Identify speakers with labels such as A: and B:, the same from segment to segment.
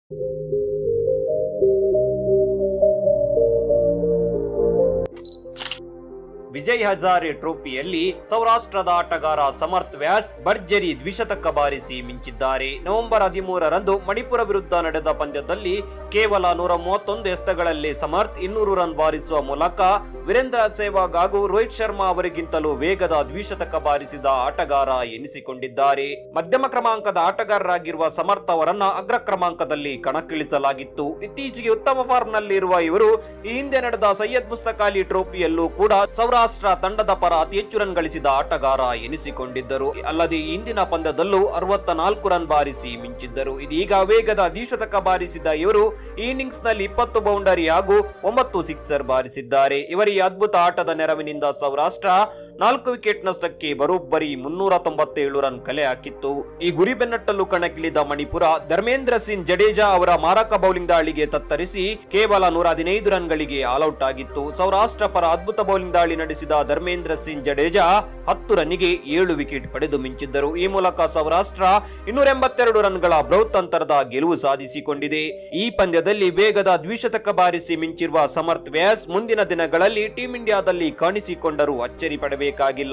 A: ವಿಜಯ್ ಹಜಾರೆ ಟ್ರೋಫಿಯಲ್ಲಿ ಸೌರಾಷ್ಟ್ರದ ಆಟಗಾರ ಸಮರ್ಥ್ ವ್ಯಾಸ್ ಭರ್ಜರಿ ದ್ವಿಶತಕ ಬಾರಿಸಿ ಮಿಂಚಿದ್ದಾರೆ ನವೆಂಬರ್ ಹದಿಮೂರರಂದು ಮಣಿಪುರ ವಿರುದ್ಧ ನಡೆದ ಪಂದ್ಯದಲ್ಲಿ ಕೇವಲ ನೂರ ಮೂವತ್ತೊಂದು ಎಸೆತಗಳಲ್ಲಿ ಸಮರ್ಥ್ ಇನ್ನೂರು ರನ್ ಬಾರಿಸುವ ಮೂಲಕ ವೀರೇಂದ್ರ ಸೆಹ್ವಾಗ್ ಹಾಗೂ ರೋಹಿತ್ ಶರ್ಮಾ ಅವರಿಗಿಂತಲೂ ವೇಗದ ದ್ವಿಶತಕ ಬಾರಿಸಿದ ಆಟಗಾರ ಎನಿಸಿಕೊಂಡಿದ್ದಾರೆ ಮಧ್ಯಮ ಕ್ರಮಾಂಕದ ಆಟಗಾರರಾಗಿರುವ ಸಮರ್ಥ್ ಅವರನ್ನ ಅಗ್ರ ಕ್ರಮಾಂಕದಲ್ಲಿ ಕಣಕ್ಕಿಳಿಸಲಾಗಿತ್ತು ಇತ್ತೀಚೆಗೆ ಉತ್ತಮ ಫಾರ್ಮ್ ನಲ್ಲಿರುವ ಇವರು ಈ ಹಿಂದೆ ನಡೆದ ಸೈಯದ್ ಮುಸ್ತಕ್ ಅಲಿ ಟ್ರೋಫಿಯಲ್ಲೂ ಕೂಡ ಸೌರಾಷ್ಟ್ರ ತಂಡದ ಪರ ಅತಿ ಹೆಚ್ಚು ರನ್ ಗಳಿಸಿದ ಆಟಗಾರ ಎನಿಸಿಕೊಂಡಿದ್ದರು ಅಲ್ಲದೆ ಈ ಹಿಂದಿನ ಪಂದ್ಯದಲ್ಲೂ ಅರವತ್ತ ನಾಲ್ಕು ರನ್ ಬಾರಿಸಿ ಮಿಂಚಿದ್ದರು ಇದೀಗ ವೇಗದ ದ್ವಿಶತಕ ಬಾರಿಸಿದ ಇವರು ಈ ಇನ್ನಿಂಗ್ಸ್ ನಲ್ಲಿ ಇಪ್ಪತ್ತು ಬೌಂಡರಿ ಹಾಗೂ ಒಂಬತ್ತು ಸಿಕ್ಸರ್ ಬಾರಿಸಿದ್ದಾರೆ ಇವರ ಈ ಅದ್ಭುತ ಆಟದ ನೆರವಿನಿಂದ ಸೌರಾಷ್ಟ್ರ ನಾಲ್ಕು ವಿಕೆಟ್ ನಷ್ಟಕ್ಕೆ ಬರೋಬ್ಬರಿ ಮುನ್ನೂರ ತೊಂಬತ್ತೇಳು ರನ್ ಕಲೆ ಹಾಕಿತ್ತು ಈ ಗುರಿ ಬೆನ್ನಟ್ಟಲು ಕಣಕ್ಕಿಳಿದ ಮಣಿಪುರ ಧರ್ಮೇಂದ್ರ ಸಿಂಗ್ ಜಡೇಜಾ ಅವರ ಮಾರಕ ಬೌಲಿಂಗ್ ದಾಳಿಗೆ ತತ್ತರಿಸಿ ಕೇವಲ ನೂರ ಹದಿನೈದು ರನ್ಗಳಿಗೆ ಆಲ್ಔಟ್ ಆಗಿತ್ತು ಸೌರಾಷ್ಟ್ರ ಪರ ಅದ್ಭುತ ಬೌಲಿಂಗ್ ದಾಳಿ ನಡೆಸಿದ ಧರ್ಮೇಂದ್ರ ಸಿಂಗ್ ಜಡೇಜಾ ಹತ್ತು ರನ್ನಿಗೆ ಏಳು ವಿಕೆಟ್ ಪಡೆದು ಮಿಂಚಿದ್ದರು ಈ ಮೂಲಕ ಸೌರಾಷ್ಟ್ರ ಇನ್ನೂರ ಎಂಬತ್ತೆರಡು ರನ್ಗಳ ಬೃಹತ್ ಅಂತರದ ಗೆಲುವು ಸಾಧಿಸಿಕೊಂಡಿದೆ ಈ ಪಂದ್ಯದಲ್ಲಿ ವೇಗದ ದ್ವಿಶತಕ ಬಾರಿಸಿ ಮಿಂಚಿರುವ ಸಮರ್ಥ್ ವ್ಯಾಸ್ ಮುಂದಿನ ದಿನಗಳಲ್ಲಿ ಟೀಂ ಇಂಡಿಯಾದಲ್ಲಿ ಕಾಣಿಸಿಕೊಂಡರೂ ಅಚ್ಚರಿ ಪಡಬೇಕಾಗಿಲ್ಲ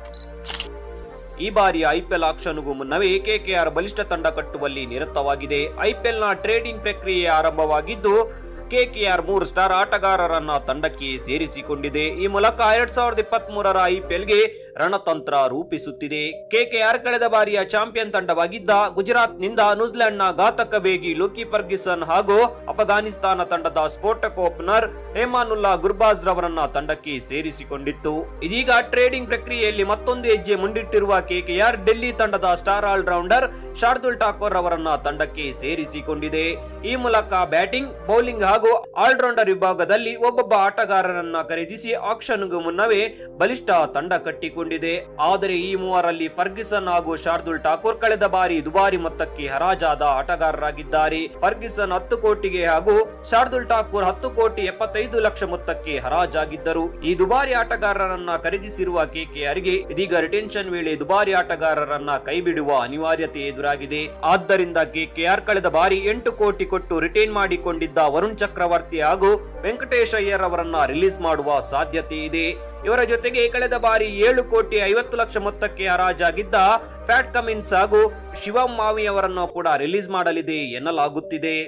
A: ಈ ಬಾರಿಯ ಐಪಿಎಲ್ ಆಕ್ಷನ್ಗೂ ಮುನ್ನವೇ ಕೆಕೆಆರ್ ಬಲಿಷ್ಠ ತಂಡ ಕಟ್ಟುವಲ್ಲಿ ನಿರತವಾಗಿದೆ ಐಪಿಎಲ್ನ ಟ್ರೇಡಿಂಗ್ ಪ್ರಕ್ರಿಯೆ ಆರಂಭವಾಗಿದ್ದು ಕೆಕೆಆರ್ ಮೂರು ಸ್ಟಾರ್ ಆಟಗಾರರನ್ನ ತಂಡಕ್ಕೆ ಸೇರಿಸಿಕೊಂಡಿದೆ ಈ ಮೂಲಕ ಎರಡ್ ಸಾವಿರದ ಇಪ್ಪತ್ತ್ ಮೂರರ ಐಪಿಎಲ್ಗೆ ರಣತಂತ್ರ ರೂಪಿಸುತ್ತಿದೆ ಕೆಕೆಆರ್ ಕಳೆದ ಬಾರಿಯ ಚಾಂಪಿಯನ್ ತಂಡವಾಗಿದ್ದ ಗುಜರಾತ್ ನಿಂದ ನ್ಯೂಜಿಲೆಂಡ್ನ ಘಾತಕ ವೇಗಿ ಲೋಕಿ ಫರ್ಗಿಸನ್ ಹಾಗೂ ಅಫಘಾನಿಸ್ತಾನ ತಂಡದ ಸ್ಫೋಟಕ ಓಪನರ್ ಹೇಮಾನುಲ್ಲಾ ಗುರ್ಬಾಜ್ ರವರನ್ನ ತಂಡಕ್ಕೆ ಸೇರಿಸಿಕೊಂಡಿತ್ತು ಇದೀಗ ಟ್ರೇಡಿಂಗ್ ಪ್ರಕ್ರಿಯೆಯಲ್ಲಿ ಮತ್ತೊಂದು ಹೆಜ್ಜೆ ಮುಂದಿಟ್ಟಿರುವ ಕೆಕೆಆರ್ ಡೆಲ್ಲಿ ತಂಡದ ಸ್ಟಾರ್ ಆಲ್ರೌಂಡರ್ ಶಾರ್ದುಲ್ ಠಾಕೂರ್ ಅವರನ್ನ ತಂಡಕ್ಕೆ ಸೇರಿಸಿಕೊಂಡಿದೆ ಈ ಮೂಲಕ ಬ್ಯಾಟಿಂಗ್ ಬೌಲಿಂಗ್ ಹಾಗೂ ಆಲ್ರೌಂಡರ್ ವಿಭಾಗದಲ್ಲಿ ಒಬ್ಬೊಬ್ಬ ಆಟಗಾರರನ್ನ ಖರೀದಿಸಿ ಆಕ್ಷನ್ಗೂ ಮುನ್ನವೇ ಬಲಿಷ್ಠ ತಂಡ ಕಟ್ಟಿಕೊಂಡಿದೆ ಆದರೆ ಈ ಮೂವರಲ್ಲಿ ಫರ್ಗಿಸನ್ ಹಾಗೂ ಶಾರ್ದುಲ್ ಠಾಕೂರ್ ಕಳೆದ ಬಾರಿ ದುಬಾರಿ ಮೊತ್ತಕ್ಕೆ ಹರಾಜಾದ ಆಟಗಾರರಾಗಿದ್ದಾರೆ ಫರ್ಗಿಸನ್ ಹತ್ತು ಕೋಟಿಗೆ ಹಾಗೂ ಶಾರ್ದುಲ್ ಠಾಕೂರ್ ಹತ್ತು ಕೋಟಿ ಎಪ್ಪತ್ತೈದು ಲಕ್ಷ ಮೊತ್ತಕ್ಕೆ ಹರಾಜಾಗಿದ್ದರು ಈ ದುಬಾರಿ ಆಟಗಾರರನ್ನ ಖರೀದಿಸಿರುವ ಕೆಕೆಆರ್ಗೆ ಇದೀಗ ರಿಟೆನ್ಷನ್ ವೇಳೆ ದುಬಾರಿ ಆಟಗಾರರನ್ನ ಕೈಬಿಡುವ ಅನಿವಾರ್ಯತೆ ಎದುರಾಗಿದೆ ಆದ್ದರಿಂದ ಕೆಕೆಆರ್ ಕಳೆದ ಬಾರಿ ಎಂಟು ಕೋಟಿ ಕೊಟ್ಟು ರಿಟೈನ್ ಮಾಡಿಕೊಂಡಿದ್ದ ವರುಣ್ ಚಕ್ರವರ್ತಿ ಹಾಗೂ ವೆಂಕಟೇಶ್ ಅಯ್ಯರ್ ಅವರನ್ನ ರಿಲೀಸ್ ಮಾಡುವ ಸಾಧ್ಯತೆ ಇದೆ ಇವರ ಜೊತೆಗೆ ಕಳೆದ ಬಾರಿ ಏಳು ಕೋಟಿ ಐವತ್ತು ಲಕ್ಷ ಮೊತ್ತಕ್ಕೆ ಹರಾಜಾಗಿದ್ದ ಫ್ಯಾಟ್ ಕಮಿನ್ಸ್ ಹಾಗೂ ಶಿವಂ ಮಾವಿ ಅವರನ್ನು ಕೂಡ ರಿಲೀಸ್ ಮಾಡಲಿದೆ ಎನ್ನಲಾಗುತ್ತಿದೆ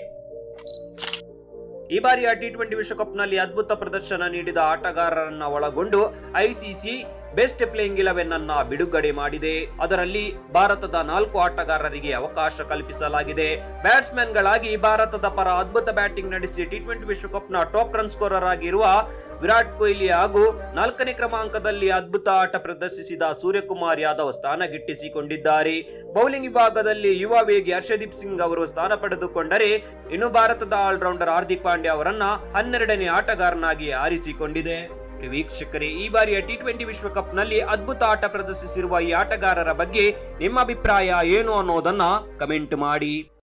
A: ಈ ಬಾರಿಯ ಟಿ ಟ್ವೆಂಟಿ ವಿಶ್ವಕಪ್ನಲ್ಲಿ ಅದ್ಭುತ ಪ್ರದರ್ಶನ ನೀಡಿದ ಆಟಗಾರರನ್ನ ಒಳಗೊಂಡು ಐಸಿಸಿ ಬೆಸ್ಟ್ ಪ್ಲೇಯಿಂಗ್ ಇಲೆವೆನ್ ಅನ್ನ ಬಿಡುಗಡೆ ಮಾಡಿದೆ ಅದರಲ್ಲಿ ಭಾರತದ ನಾಲ್ಕು ಆಟಗಾರರಿಗೆ ಅವಕಾಶ ಕಲ್ಪಿಸಲಾಗಿದೆ ಬ್ಯಾಟ್ಸ್ಮನ್ ಗಳಾಗಿ ಭಾರತದ ಪರ ಅದ್ಭುತ ಬ್ಯಾಟಿಂಗ್ ನಡೆಸಿ ಟಿ ಟ್ವೆಂಟಿ ವಿಶ್ವಕಪ್ನ ಟಾಪ್ ರನ್ ಸ್ಕೋರರ್ ಆಗಿರುವ ವಿರಾಟ್ ಕೊಹ್ಲಿ ಹಾಗೂ ನಾಲ್ಕನೇ ಕ್ರಮಾಂಕದಲ್ಲಿ ಅದ್ಭುತ ಆಟ ಪ್ರದರ್ಶಿಸಿದ ಸೂರ್ಯಕುಮಾರ್ ಯಾದವ್ ಸ್ಥಾನ ಗಿಟ್ಟಿಸಿಕೊಂಡಿದ್ದಾರೆ ಬೌಲಿಂಗ್ ವಿಭಾಗದಲ್ಲಿ ಯುವ ವೇಗಿ ಹರ್ಷದೀಪ್ ಸಿಂಗ್ ಅವರು ಸ್ಥಾನ ಪಡೆದುಕೊಂಡರೆ ಇನ್ನು ಭಾರತದ ಆಲ್ರೌಂಡರ್ ಹಾರ್ದಿಕ್ ಪಾಂಡ್ಯ ಅವರನ್ನ ಹನ್ನೆರಡನೇ ಆಟಗಾರನಾಗಿ ಆರಿಸಿಕೊಂಡಿದೆ ವೀಕ್ಷಕರೇ ಈ ಬಾರಿಯ ಟಿ ಟ್ವೆಂಟಿ ವಿಶ್ವಕಪ್ನಲ್ಲಿ ಅದ್ಭುತ ಆಟ ಪ್ರದರ್ಶಿಸಿರುವ ಈ ಆಟಗಾರರ ಬಗ್ಗೆ ನಿಮ್ಮ ಅಭಿಪ್ರಾಯ ಏನು ಅನ್ನೋದನ್ನ ಕಮೆಂಟ್ ಮಾಡಿ